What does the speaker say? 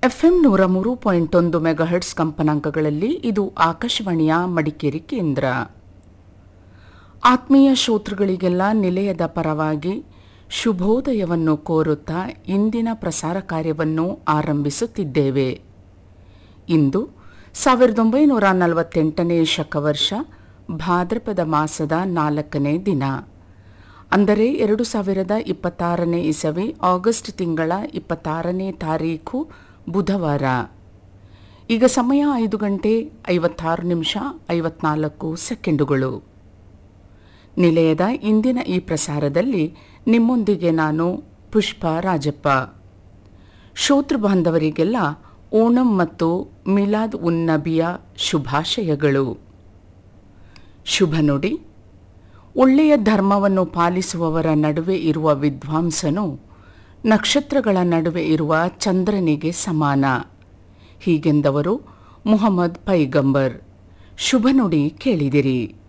FM ನೂರ ಮೂರು point ಒಂದು ಮೆಗಾಹರ್ಟ್ಸ್ ಕಂಪನಾಂಕಗಳಲ್ಲಿ ಇದು ಆಕಾಶವಾಣಿಯ ಮಡಿಕೇರಿ ಕೇಂದ್ರ ಆತ್ಮೀಯ ಶ್ರೋತೃಗಳಿಗೆಲ್ಲ ನಿಲಯದ ಪರವಾಗಿ ಶುಭೋದಯವನ್ನು ಕೋರುತ್ತಾ ಇಂದಿನ ಪ್ರಸಾರ ಕಾರ್ಯವನ್ನು ಆರಂಭಿಸುತ್ತಿದ್ದೇವೆ ಇಂದು ಸಾವಿರದ ಒಂಬೈನೂರ ನಲವತ್ತೆಂಟನೇ ಶಕವರ್ಷ ಭಾದ್ರಪದ ಮಾಸದ ನಾಲ್ಕನೇ ದಿನ ಅಂದರೆ ಎರಡು ಸಾವಿರದ ಇಪ್ಪತ್ತಾರನೇ ಇಸವಿ ಆಗಸ್ಟ್ ತಿಂಗಳ ಇಪ್ಪತ್ತಾರನೇ ತಾರೀಖು ಬುಧವಾರ ಈಗ ಸಮಯ ಐದು ಗಂಟೆ ಐವತ್ತಾರು ನಿಮಿಷ ಐವತ್ನಾಲ್ಕು ಸೆಕೆಂಡುಗಳು ನಿಲಯದ ಇಂದಿನ ಈ ಪ್ರಸಾರದಲ್ಲಿ ನಿಮ್ಮೊಂದಿಗೆ ನಾನು ಪುಷ್ಪ ರಾಜಪ್ಪ ಶ್ರೋತೃ ಬಾಂಧವರಿಗೆಲ್ಲ ಓಣಂ ಮತ್ತು ಮಿಲಾದ್ ಉನ್ ನಬಿಯ ಶುಭಾಶಯಗಳು ಶುಭ ನುಡಿ ಒಳ್ಳೆಯ ಧರ್ಮವನ್ನು ಪಾಲಿಸುವವರ ನಡುವೆ ಇರುವ ವಿದ್ವಾಂಸನು ನಕ್ಷತ್ರಗಳ ನಡುವೆ ಇರುವ ಚಂದ್ರನಿಗೆ ಸಮಾನ ಹೀಗೆಂದವರು ಮುಹಮ್ಮದ್ ಪೈಗಂಬರ್ ಶುಭ ನುಡಿ ಕೇಳಿದಿರಿ